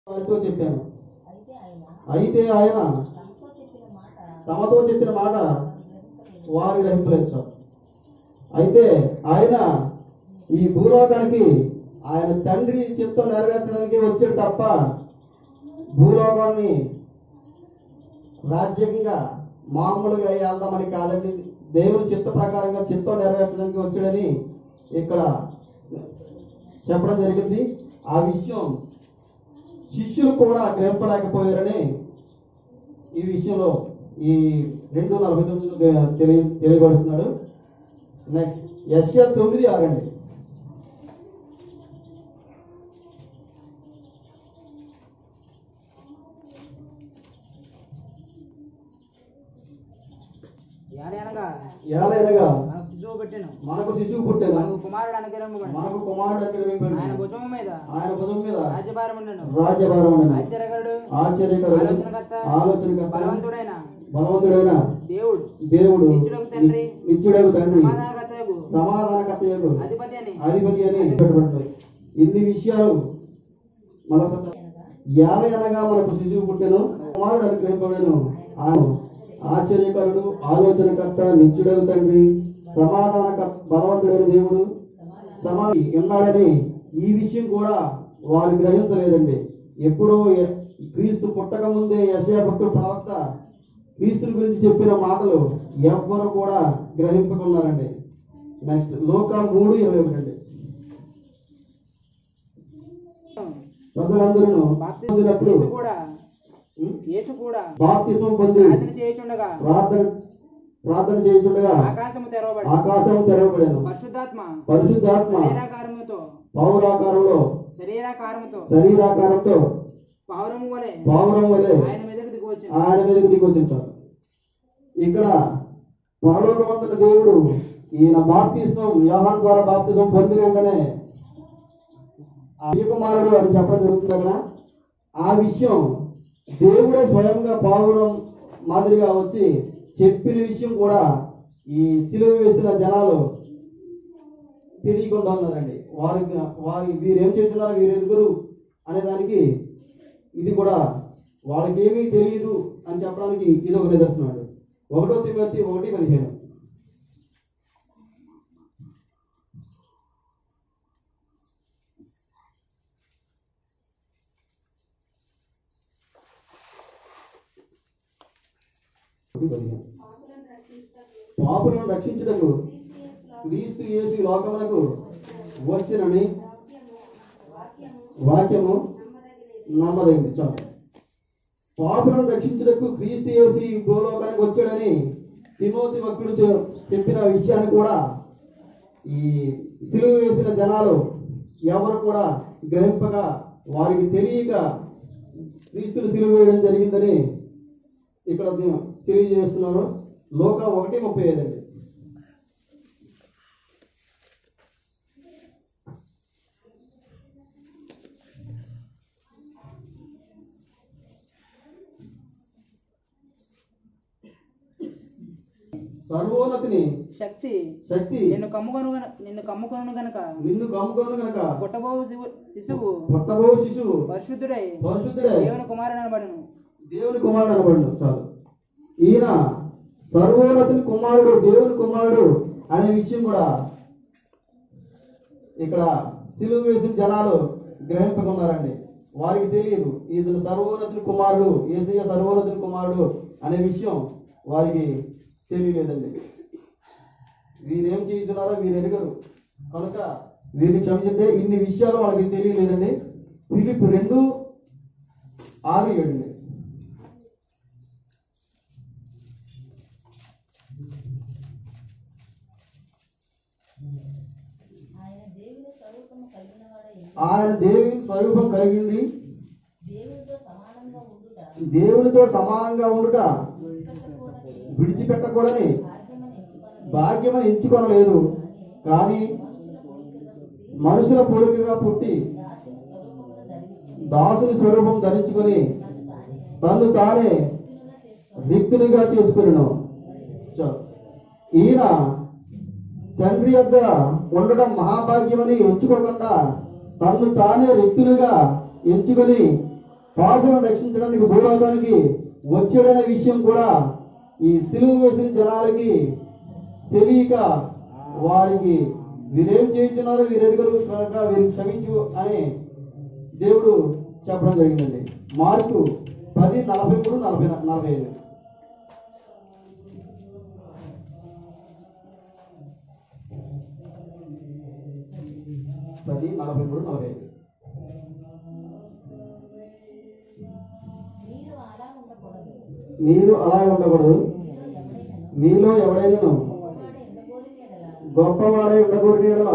వారితో చెప్పాను అయితే ఆయన అయితే ఆయన తమతో చెప్పిన మాట తమతో చెప్పిన మాట గ్రహింపలేదు. వారి గ్రహింపలేదు అయితే ఆయన ఈ భూలోకానికి ఆయన తండ్రి చిత్తం నెరవేర్చడానికి వచ్చాడు తప్ప భూలోకాన్ని రాజ్యంగా మామూలుగా వెళ్దామని కాదండి దేవుని చిత్త ప్రకారంగా చిత్తం నెరవేర్చడానికి వచ్చాడని ఇక్కడ చెప్పడం జరిగింది ఆ విషయం శిష్యులు కూడా గ్రహింపలేకపోయారని ఈ విషయంలో ఈ రెండు నలభై తొమ్మిదిలో తెలియ తెలియపరుస్తున్నాడు నెక్స్ట్ యశ్య తొమ్మిది ఆరండి ఏలయనగా ఏలైనగా మనకు శిశువు పెట్టాను మనకు శిశువు పుట్టాను మనకు కుమారుడు అనుగ్రహింపబడి మనకు కుమారుడు అక్కడ ఆయన వేయబడింది. భుజం మీద ఆయన భుజం మీద రాజ్యభారం ఉండను రాజ్యభారం ఉండను ఆశ్చర్యకరుడు ఆశ్చర్యకరుడు ఆలోచనకర్త ఆలోచనకర్త బలవంతుడైన బలవంతుడైన దేవుడు దేవుడు నిత్యుడగు తండ్రి, నిత్యుడగు తండ్రి సమాధానకర్తయగు సమాధానకర్తయగు అధిపతి అని అధిపతి అని పెట్టబడుతుంది ఇన్ని విషయాలు మరొకసారి ఏల అనగా మనకు శిశువు పుట్టెను కుమారుడు అనుగ్రహింపబడెను ఆయన ఆశ్చర్యకరుడు ఆలోచనకర్త నిత్యుడగు తండ్రి సమాధాన బలవంతుడైన దేవుడు సమాధి ఉన్నాడని ఈ విషయం కూడా వారు గ్రహించలేదండి ఎప్పుడో ఎ- క్రీస్తు పుట్టక ముందే యశయ భక్తుడు ప్రవక్త క్రీస్తుని గురించి చెప్పిన మాటలు ఎవ్వరు కూడా గ్రహింపకున్నారండి నెక్స్ట్ లోక మూడు ఇరవై ఒకటి అండి ప్రజలందరూ బాప్తిస్మం పొందినప్పుడు యేసు కూడా ఉం? యేసు కూడా బాప్తిస్మం పొంది ప్రార్థన చేయుచుండగా ప్రార్థన ప్రార్థన చేయుచుండగా ఆకాశము తెరవబడి ఆకాశం తెరవబడాను పరిశుద్ధాత్మ పరిశుద్ధాత్మ శరీరాకారముతో పౌరాకారంలో శరీరాకారముతో శరీరాకారంతో పావురము వలె పావురం వలె ఆయన మీదకు దిగి వచ్చింది ఆయన మీదకి దిగొచ్చింటారు ఇక్కడ పరలోకమంతట దేవుడు ఈయన బాప్తిస్మం యోహాన్ ద్వారా బాప్తిస్మం పొందిన వెంటనే ఆ కుమారుడు అని చెప్పడం జరుగుతుంది అక్కడ ఆ విషయం దేవుడే స్వయంగా పావురం మాదిరిగా వచ్చి చెప్పిన విషయం కూడా ఈ సిలువ వేసిన జనాలు తెలియకుండా ఉన్నారండి వారికి వారి వీరేం చేస్తున్నారు వీరెరుగురు అనే దానికి ఇది కూడా వాళ్ళకి ఏమీ తెలియదు అని చెప్పడానికి ఇది ఒక నిదర్శనం అండి ఒకటో తిమ్మతి ఒకటి పదిహేను ఒకటి పదిహేను. పాపులను రక్షించుటకు క్రీస్తు యేసు ఈ లోకమునకు వచ్చినని వాక్యము నమ్మదగింది చాలు పాపులను రక్షించుటకు క్రీస్తు యేసు ఈ భూలోకానికి వచ్చాడని తిమోతి భక్తుడు చె- చెప్పిన విషయాన్ని కూడా ఈ సిలువ వేసిన జనాలు ఎవరు కూడా గ్రహింపక వారికి తెలియక క్రీస్తుని సిలువ వేయడం జరిగిందని ఇక్కడ ది- తెలియజేస్తున్నారు లోక ఒకటి ముప్పై ఐదు అండి సర్వోన్నతిని శక్తి శక్తి నిన్ను కమ్ముకొను గన- నిన్ను కమ్ముకొను గనక నిన్ను కమ్ముకోను గనక పుట్టబోవు శివు- శిశువు పుట్టబో శిశువు పరిశుద్ధుడై పరిశుద్ధుడే దేవుని కుమారుడు అనబడును దేవుని కుమారుడు అనబడిన చాలు ఈయన సర్వోన్నతుని కుమారుడు దేవుని కుమారుడు అనే విషయం కూడా ఇక్కడ సిలువ వేసిన జనాలు గ్రహింపకున్నారండి వారికి తెలియదు ఇతను సర్వోన్నతుని కుమారుడు ఏసయ్య సర్వోన్నతుని కుమారుడు అనే విషయం వారికి తెలియలేదండి వీరేం చేస్తున్నారో వీరు ఎరగరు కనుక వీరిని క్షమించండి ఇన్ని విషయాలు వాళ్ళకి తెలియలేదండి ఫిలిప్ రెండు ఆరు ఏడు అండి ఆయన దేవుని స్వరూపము కలిగిన వాడై ఆయన దేవుని స్వరూపం కలిగింది దేవునితో సమానంగా ఉండుట దేవునితో సమానంగా ఉండుట విడిచిపెట్టకూడని విడిచిపెట్టకూడని భాగ్యమని ఎంచుకొనలేదు. భాగ్యమని ఎంచుకోనలేదు కానీ మనుషుల పోలికగా పుట్టి మనుషుల పోలికగా పుట్టి దాసుని స్వరూపమును ధరించుకొని దాసుని స్వరూపం ధరించుకొని తను తానే తను తానే రిక్తునిగా చేసుకొని రిక్తునిగా చేసుకున్నాను ఈయన తండ్రి యొద్ద ఉండడం మహాభాగ్యమని ఎంచుకోకుండా తను తానే రిక్తునిగా ఎంచుకొని పాపులను రక్షించడానికి భూలోకానికి వచ్చాడనే విషయం కూడా ఈ సిలువ వేసిన జనాలకి తెలియక వారికి వీరేం చేయించున్నారో వీరెదుగురు కనుక వీరికి క్షమించు అని దేవుడు చెప్పడం జరిగిందండి మార్కు పది నలభై మూడు నలభై నలభై ఐదు పది నలభై మూడు నలభై ఐదు మీరు అలా ఉండకూడదు మీరు అలా ఉండకూడదు మీలో ఎవడైనా మీలో ఎవడైనా వాడే ఉండకూడని ఎడల గొప్పవాడై ఉండకూడని ఎడల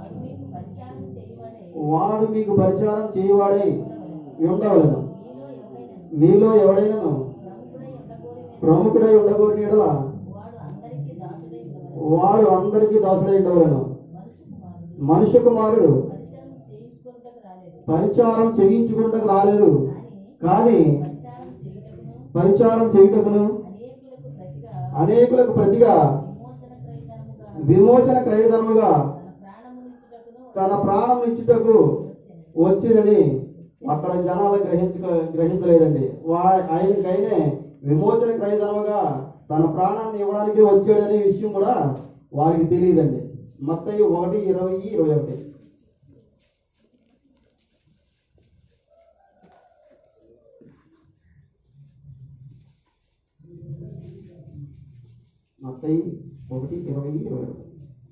వాడు మీకు పరిచారం చేయవాడే వాడు మీకు పరిచారం చేయవాడై ఉండవలను మీలో మీలో ఎవడైనా ఎవడైనాను ప్రముఖుడై ఉండకూడని ప్రముఖుడై ఉండకూడని ఎడల వాడు అందరికీ దాసుడై ఉండవలెను. వాడు అందరికీ దాసుడై ఉండవలను మనుషు కుమారుడు మనుష్య కుమారుడు పరిచారం పరిచారం చేయించుకుంటకు రాలేదు చేయించుకుంటకు రాలేదు కానీ కానీ పరిచారం చేయుటకును పరిచారం చేయుటకును అనేకులకు ప్రతిగా అనేకులకు ప్రతిగా విమోచన క్రయధనముగా విమోచన క్రయధనముగా తన ప్రాణమును ఇచ్చుటకు తన ప్రాణం ఇచ్చుటకు వచ్చిరని అక్కడ జనాలు గ్రహించక గ్రహించలేదండి వా ఆయనకైనే విమోచన క్రయధనముగా తన ప్రాణాన్ని ఇవ్వడానికి వచ్చాడనే విషయం కూడా వారికి తెలియదండి మత్తయి ఒకటి ఇరవై ఇరవై ఒకటి మత్తయి ఒకటి ఇరవై ఇరవై ఒకటి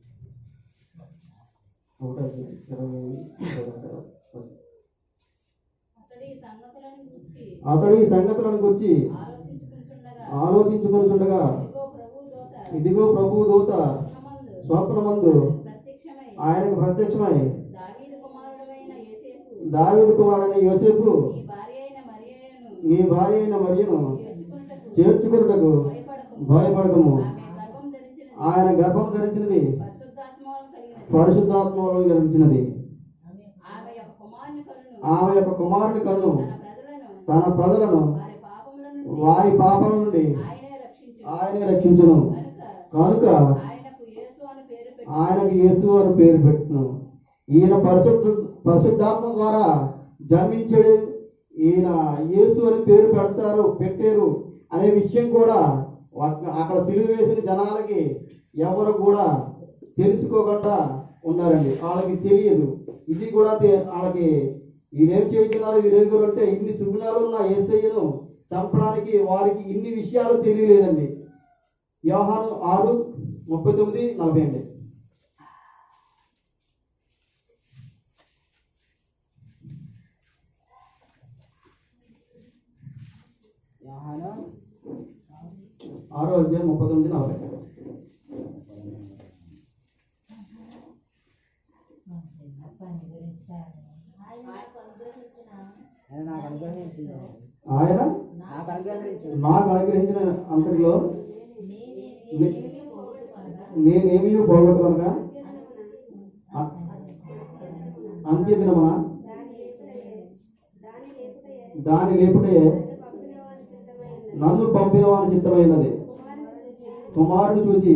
ఒకటి ఇరవై ఇరవై ఒకటి. అతడి ఈ సంగతులను గూర్చి అతడు ఈ సంగతులను గురించి ఆలోచించుకుంటుండగా ఆలోచించుకొనుచుండగా ఇదిగో ప్రభు దోత ఇదిగో ప్రభు దూత స్వప్నమందు స్వప్నమందు ప్రత్యక్షమై ఆయనకు ప్రత్యక్షమై దావీదు కుమారుడైన యేసేపు దావీదు కుమారుడైన యోసేపు ఈ భార్య అయిన మరియను నీ భార్య అయిన మరియను చేర్చుకున్నటకు చేర్చుకున్నటకు భయపడకు భయపడకము ఆమె గర్భం ఆయన గర్భం ధరించినది ధరించినది పరిశుద్ధాత్మవరం కలిగినది పరిశుద్ధాత్మలో గర్భించినది ఆమె యొక్క కుమారుని కనును ఆమె యొక్క కుమారుని కన్ను తన ప్రజలను తన ప్రజలను వారి పాపముల నుండి వారి పాపం నుండి ఆయనే రక్షించు ఆయనే రక్షించును కనుక కనుక ఆయనకు యేసు అని పేరు పెట్టి ఆయనకు యేసు అని పేరు పెట్టును ఈయన పరిశుద్ధ పరిశుద్ధాత్మ ద్వారా జన్మించాడు ఈయన యేసు అని పేరు పెడతారు పెట్టారు అనే విషయం కూడా అక్క- అక్కడ సిలువ వేసిన జనాలకి ఎవరు కూడా తెలుసుకోకుండా ఉన్నారండి వాళ్ళకి తెలియదు ఇది కూడా తె- వాళ్ళకి వీరేం చేస్తున్నారు వీరెందుకు అంటే ఇన్ని సుగుణాలు ఉన్న ఏసయ్యను చంపడానికి వారికి ఇన్ని విషయాలు తెలియలేదండి వ్యవహారం ఆరు ముప్పై తొమ్మిది నలభై అండి యోహాను ఆరో అధ్యాయం ముప్పై తొమ్మిది నలభై ఆయన నాకు అనుగ్రహించిన ఆయన నాకు అనుగ్రహించింది ఆయన నాకు అనుగ్రహించు నాకు అనుగ్రహించిన అంతటిలో నేనేమి పోగొట్టుకొనగా నేనేమీ పోగొట్టుకొనక అ- అంత్య దినమున దాని లేపుటే నన్ను పంపిన వాని చిత్తమైనది కుమారుని చూచి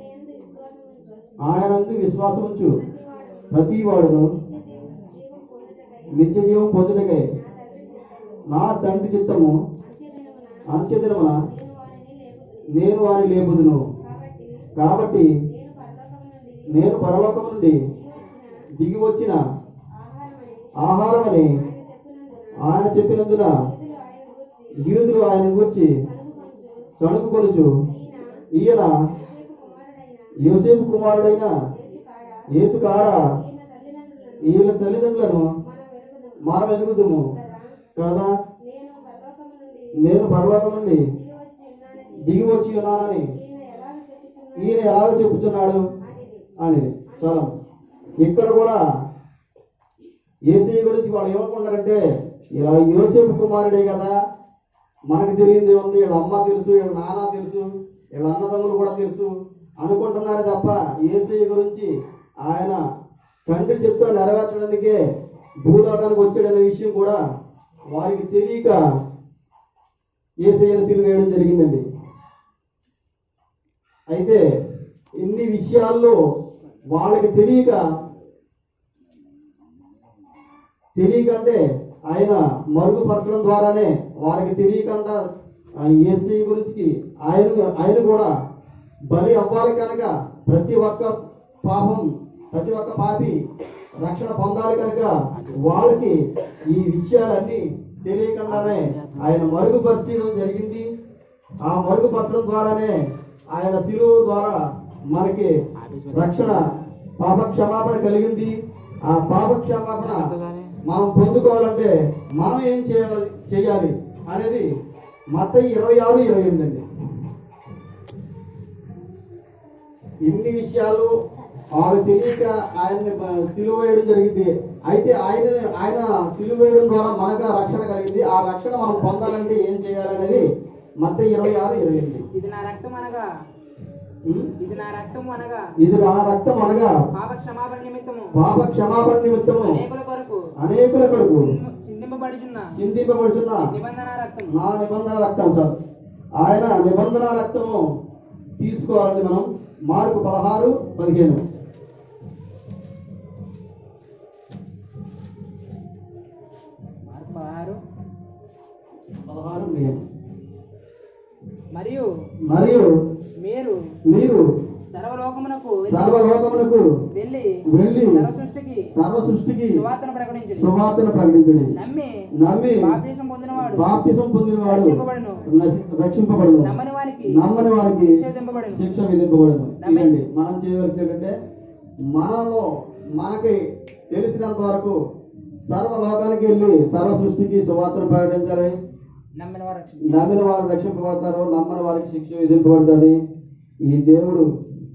ఆయనందు విశ్వాసం ఉంచు ప్రతి వాడును నిత్య జీవం పొందుటకై నా తండ్రి చిత్తము అంత్య దినమున నేను వారిని లేపుదును కాబట్టి నేను పరలోకం నుండి దిగి వచ్చిన ఆహారమని ఆయన చెప్పినందున యూదులు ఆయన గురించి సణుకుకొనుచు ఈయన యోసేపు కుమారుడైన యేసు కాడ ఈయన తల్లిదండ్రులను మనం ఎదుగుదుము కదా నేను పరలోకం నుండి దిగి వచ్చి ఉన్నానని ఈయన ఎలాగ చెప్పుచున్నాడు అని చాలా ఇక్కడ కూడా ఏసీ గురించి వాళ్ళు ఏమనుకుంటారంటే ఇలా యోసేపు కుమారుడే కదా మనకు తెలియంది ఉంది వీళ్ళ అమ్మ తెలుసు వీళ్ళ నాన్న తెలుసు వీళ్ళ అన్నదమ్ములు కూడా తెలుసు అనుకుంటున్నారు తప్ప ఏసీ గురించి ఆయన తండ్రి చిత్తం నెరవేర్చడానికే భూలోకానికి వచ్చాడనే విషయం కూడా వారికి తెలియక ఏసయ్యను సిలువ వేయడం జరిగిందండి అయితే ఇన్ని విషయాల్లో వాళ్ళకి తెలియక తెలియకంటే ఆయన మరుగుపరచడం ద్వారానే వారికి తెలియకుండా ఆ ఏసీ గురించి ఆయన ఆయన కూడా బలి అవ్వాలి కనుక ప్రతి ఒక్క పాపం ప్రతి ఒక్క పాపి రక్షణ పొందాలి కనుక వాళ్ళకి ఈ విషయాలన్నీ తెలియకుండానే ఆయన మరుగుపరచడం జరిగింది ఆ మరుగుపరచడం ద్వారానే ఆయన శిలువు ద్వారా మనకి రక్షణ పాప క్షమాపణ కలిగింది ఆ పాప క్షమాపణ మనం పొందుకోవాలంటే మనం ఏం చేయాలి చేయాలి అనేది మత ఇరవై ఆరు ఇరవై ఎనిమిది అండి ఇన్ని విషయాలు వాళ్ళు తెలియక ఆయన్ని బ- సిలువ వేయడం జరిగింది అయితే ఆయన ఆయన సిలువ వేయడం ద్వారా మనకు ఆ రక్షణ కలిగింది ఆ రక్షణ మనం పొందాలంటే ఏం చేయాలనేది మత ఇరవై ఆరు ఇరవై ఎనిమిది ఇది నా రక్తం అనగా ఉం? ఇది నా రక్తం అనగా ఇది నా రక్తం అనగా పాప క్షమాపణ నిమిత్తము పాప క్షమాపణ నిమిత్తము అనేకుల కొరకు అనేకుల కొరకు చింద- చిందింపబడుచున్న చిందింపబడుతున్న నిబంధన రక్తం నా నిబంధన రక్తం సార్ ఆయన నిబంధన రక్తము తీసుకోవాలండి మనం మార్కు పదహారు పదిహేను మార్కు పదహారు పదహారు పదిహేను మరియు మరియు మీరు మీరు సర్వలోకమునకు సర్వలోకమునకు వెళ్ళి వెళ్ళి సర్వ సృష్టికి సర్వ సృష్టికి సువార్తను ప్రకటించండి సువార్తను ప్రకటించండి నమ్మి నమ్మి బాప్తిసం పొందినవాడు బాప్తిసం పొందినవాడు రక్షింపబడును. నశి- రక్షింపబడును నమ్మని వారికి నమ్మని వారికి శిక్ష విధింపబడును. శిక్ష విధింపబడదు నమ్మి- ఇదండి మనం చేయవలసింది ఏంటంటే మనలో మనకి తెలిసినంత వరకు సర్వ లోకానికి వెళ్ళి సర్వ సృష్టికి సువార్తను ప్రకటించాలి నమ్మిన వారు రక్షింప నమ్మిన వారు రక్షింపబడతారు నమ్మని వారికి శిక్ష విధింపబడుతుంది ఈ దేవుడు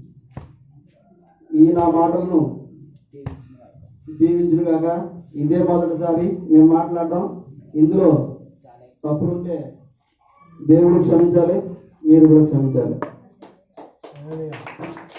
ఈ నా మాటలను దీవించును కాక ఇదే మొదటిసారి నేను మాట్లాడడం ఇందులో తప్పులుంటే దేవుడు క్షమించాలి మీరు కూడా క్షమించాలి